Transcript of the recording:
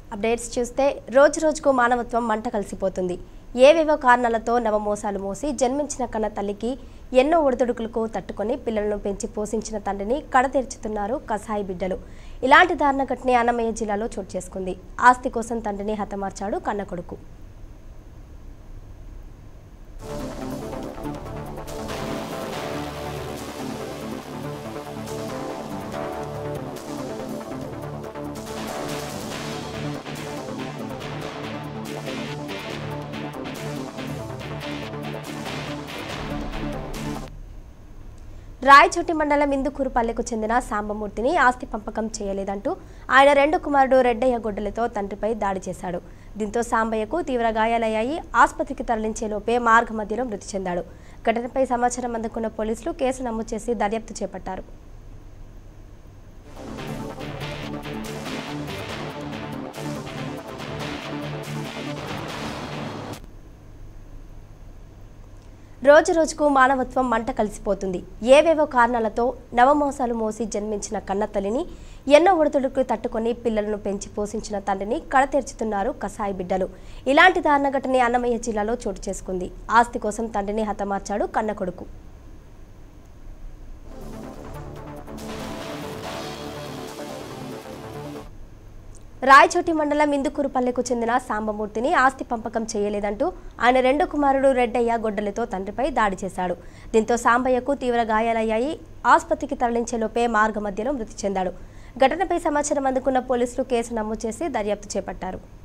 updates చూస్తే రోజు రోజుకు మానవత్వం మంట కలిసిపోతుంది ఏవేవో కారణాలతో నవమోసాలు మోసి జన్మించిన కన్న తల్లికి ఎన్నో ఒడిదుడుకులకు తట్టుకొని పిల్లలను పెంచి పోషించిన తండ్రిని కడతీర్చుతున్నారు కసాయి బిడ్డలు ఇలాంటి దారుణ ఘటన అన్నమయ్య జిల్లాలో చోటు చేసుకుంది ఆస్తి కోసం తండ్రిని హతమార్చాడు కన్న కొడుకు రాయచోటి మండలం ఇందుకూరుపల్లెకు చెందిన సాంబమూర్తిని ఆస్తి పంపకం చేయలేదంటూ ఆయన రెండు కుమారుడు రెడ్డయ్య గొడ్డలతో తండ్రిపై దాడి చేశాడు దీంతో సాంబయ్యకు తీవ్ర గాయాలయ్యాయి ఆసుపత్రికి తరలించే లోపే మార్గ మధ్యలో మృతి చెందాడు ఘటనపై సమాచారం అందుకున్న పోలీసులు కేసు నమోదు చేసి దర్యాప్తు చేపట్టారు రోజు రోజుకు మానవత్వం మంట కలిసిపోతుంది ఏవేవో కారణాలతో నవమోసాలు మోసి జన్మించిన కన్న తల్లిని ఎన్నో ఒడిదుడుకు తట్టుకొని పిల్లలను పెంచి పోషించిన తండ్రిని కడతీర్చుతున్నారు కసాయి బిడ్డలు ఇలాంటి దారుణ ఘటన అన్నమయ్య జిల్లాలో చోటు చేసుకుంది ఆస్తి కోసం తండ్రిని హతమార్చాడు కన్న కొడుకు రాయచోటి మండలం ఇందుకూరుపల్లెకు చెందిన సాంబమూర్తిని ఆస్తి పంపకం చేయలేదంటూ ఆయన రెండు కుమారుడు రెడ్డయ్య గొడ్డలితో తండ్రిపై దాడి చేశాడు దీంతో సాంబయ్యకు తీవ్ర గాయాలయ్యాయి ఆసుపత్రికి తరలించేలోపే మార్గ మధ్యలో మృతి చెందాడు ఘటనపై సమాచారం అందుకున్న పోలీసులు కేసు నమోదు చేసి దర్యాప్తు చేపట్టారు